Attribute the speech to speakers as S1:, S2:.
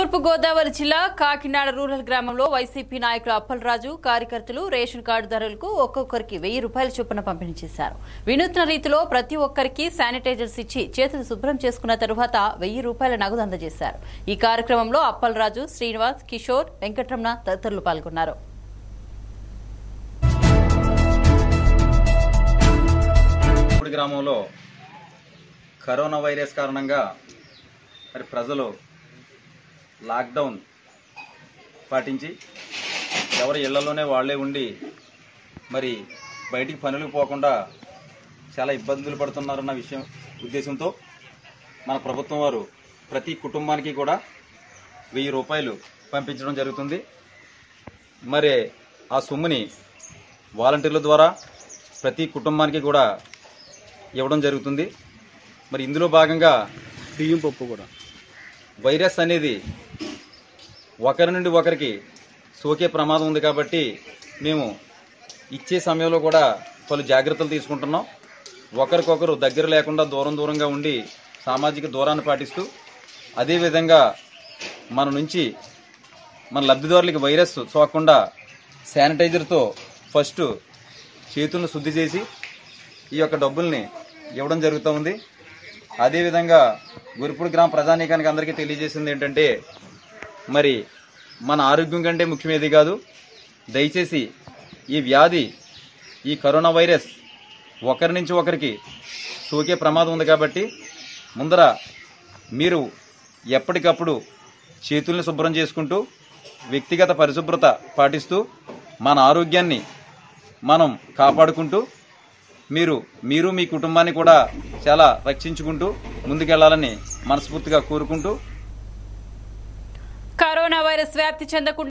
S1: తూర్పు గోదావరి జిల్లా కాకినాడ రూరల్ గ్రామంలో వైసీపీ నాయకులు అప్పలరాజు కార్యకర్తలు రేషన్ కార్డుదారులకు ఒక్కొక్కరికి వెయ్యి రూపాయల చొప్పున పంపిణీ చేశారు వినూత్న రీతిలో ప్రతి ఒక్కరికి శానిటైజర్స్ ఇచ్చి చేతులు శుభ్రం చేసుకున్న తరువాత వెయ్యి రూపాయల నగదు అందజేశారు ఈ కార్యక్రమంలో అప్పలరాజు శ్రీనివాస్ కిషోర్ వెంకటరమణ తదితరులు పాల్గొన్నారు
S2: ఇప్పుడు గ్రామంలో కరోనా వైరస్ కారణంగా మరి ప్రజలు లాక్డౌన్ పాటించి ఎవరి ఇళ్లలోనే వాళ్ళే ఉండి మరి బయటికి పనులకు పోకుండా చాలా ఇబ్బందులు పడుతున్నారన్న విషయం ఉద్దేశంతో మన ప్రభుత్వం వారు ప్రతి కుటుంబానికి కూడా వెయ్యి రూపాయలు పంపించడం జరుగుతుంది మరి ఆ సొమ్ముని వాలంటీర్ల ద్వారా ప్రతి కుటుంబానికి కూడా ఇవ్వడం జరుగుతుంది మరి ఇందులో భాగంగా
S3: బియ్యం పప్పు కూడా
S2: వైరస్ అనేది ఒకరి నుండి ఒకరికి సోకే ప్రమాదం ఉంది కాబట్టి మేము ఇచ్చే సమయంలో కూడా పలు జాగ్రత్తలు తీసుకుంటున్నాం ఒకరికొకరు దగ్గర లేకుండా దూరం దూరంగా ఉండి సామాజిక దూరాన్ని పాటిస్తూ అదేవిధంగా మన నుంచి మన లబ్ధిదారులకి వైరస్ సోకకుండా శానిటైజర్తో ఫస్ట్ చేతులను శుద్ధి చేసి ఈ యొక్క డబ్బుల్ని ఇవ్వడం జరుగుతూ ఉంది అదేవిధంగా గురిపూడి గ్రామ ప్రజానీకానికి అందరికీ తెలియజేసింది ఏంటంటే మరి మన ఆరోగ్యం కంటే ముఖ్యమేది కాదు దయచేసి ఈ వ్యాధి ఈ కరోనా వైరస్ ఒకరి నుంచి ఒకరికి సోకే ప్రమాదం ఉంది కాబట్టి ముందర మీరు ఎప్పటికప్పుడు చేతుల్ని శుభ్రం చేసుకుంటూ వ్యక్తిగత పరిశుభ్రత పాటిస్తూ మన ఆరోగ్యాన్ని మనం కాపాడుకుంటూ మీరు మీరు మీ కుటుంబాన్ని కూడా చాలా రక్షించుకుంటూ ముందుకెళ్లాలని మనస్ఫూర్తిగా కోరుకుంటూ
S1: కరోనా వైరస్ వ్యాప్తి చెందకుండా